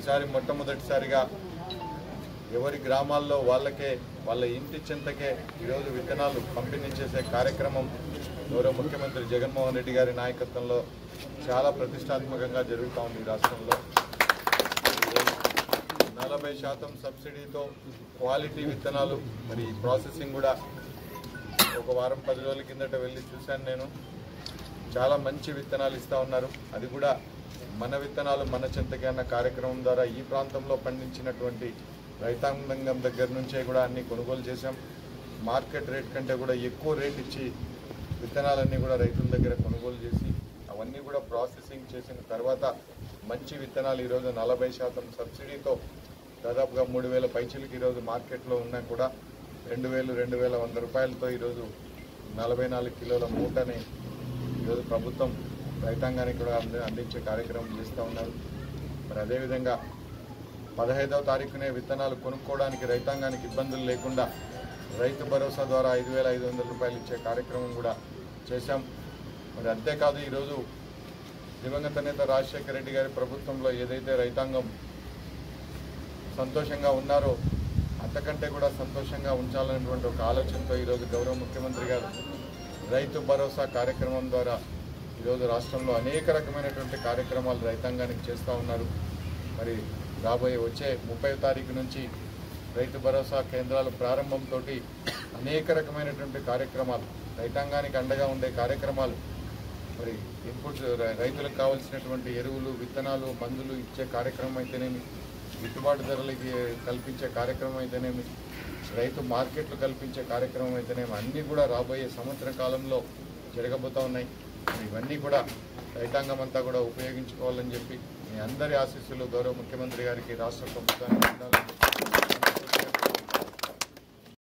ఈసారి మొట్టమొదటిసారిగా ఎవరి గ్రామాల్లో వాళ్ళకే వాళ్ళ ఇంటి చెంతకే ఈరోజు విత్తనాలు పంపిణీ చేసే కార్యక్రమం గౌరవ ముఖ్యమంత్రి జగన్మోహన్ రెడ్డి గారి నాయకత్వంలో చాలా ప్రతిష్టాత్మకంగా జరుగుతూ ఉంది ఈ రాష్ట్రంలో నలభై శాతం సబ్సిడీతో క్వాలిటీ విత్తనాలు మరి ప్రాసెసింగ్ కూడా ఒక వారం పది రోజుల కిందట వెళ్ళి చూశాను నేను చాలా మంచి విత్తనాలు ఇస్తూ ఉన్నారు అది కూడా మన విత్తనాలు మన చెంతకి అన్న కార్యక్రమం ద్వారా ఈ ప్రాంతంలో పండించినటువంటి రైతాంగం దగ్గర నుంచే కూడా అన్ని కొనుగోలు చేశాం మార్కెట్ రేట్ కంటే కూడా ఎక్కువ రేట్ ఇచ్చి విత్తనాలన్నీ కూడా రైతుల దగ్గర కొనుగోలు చేసి అవన్నీ కూడా ప్రాసెసింగ్ చేసిన తర్వాత మంచి విత్తనాలు ఈరోజు నలభై శాతం సబ్సిడీతో దాదాపుగా మూడు వేల పైచీలకి ఈరోజు మార్కెట్లో ఉన్నా కూడా రెండు వేలు రెండు వేల వంద రూపాయలతో ఈరోజు నలభై నాలుగు కిలోల మూటని ఈరోజు ప్రభుత్వం రైతాంగానికి కూడా అంది అందించే కార్యక్రమం చేస్తూ ఉన్నారు మరి అదేవిధంగా పదహైదవ తారీఖునే విత్తనాలు కొనుక్కోవడానికి రైతాంగానికి ఇబ్బందులు లేకుండా రైతు భరోసా ద్వారా ఐదు వేల ఐదు వందల రూపాయలు ఇచ్చే కార్యక్రమం కూడా చేశాం మరి అంతేకాదు ఈరోజు దివంగత నేత రాజశేఖర రెడ్డి గారి ప్రభుత్వంలో ఏదైతే రైతాంగం సంతోషంగా ఉన్నారో అంతకంటే కూడా సంతోషంగా ఉంచాలనేటువంటి ఒక ఆలోచనతో ఈరోజు గౌరవ ముఖ్యమంత్రి గారు రైతు భరోసా కార్యక్రమం ద్వారా ఈరోజు రాష్ట్రంలో అనేక రకమైనటువంటి కార్యక్రమాలు రైతాంగానికి చేస్తూ ఉన్నారు మరి రాబోయే వచ్చే ముప్పై తారీఖు నుంచి రైతు భరోసా కేంద్రాల ప్రారంభంతో అనేక రకమైనటువంటి కార్యక్రమాలు రైతాంగానికి అండగా ఉండే కార్యక్రమాలు మరి ఇన్పుట్స్ రై- రైతులకు కావాల్సినటువంటి ఎరువులు విత్తనాలు మందులు ఇచ్చే కార్యక్రమం అయితేనేమి గిట్టుబాటు ధరలకి కల్పించే కార్యక్రమం అయితేనేమి రైతు మార్కెట్లు కల్పించే కార్యక్రమం అయితేనేమి అన్నీ కూడా రాబోయే సంవత్సర కాలంలో జరగబోతా ఉన్నాయి మరి ఇవన్నీ కూడా రైతాంగం అంతా కూడా ఉపయోగించుకోవాలని చెప్పి మీ అందరి ఆశీస్సులు గౌరవ ముఖ్యమంత్రి గారికి రాష్ట్ర ప్రభుత్వానికి ఉండాలని చెప్పి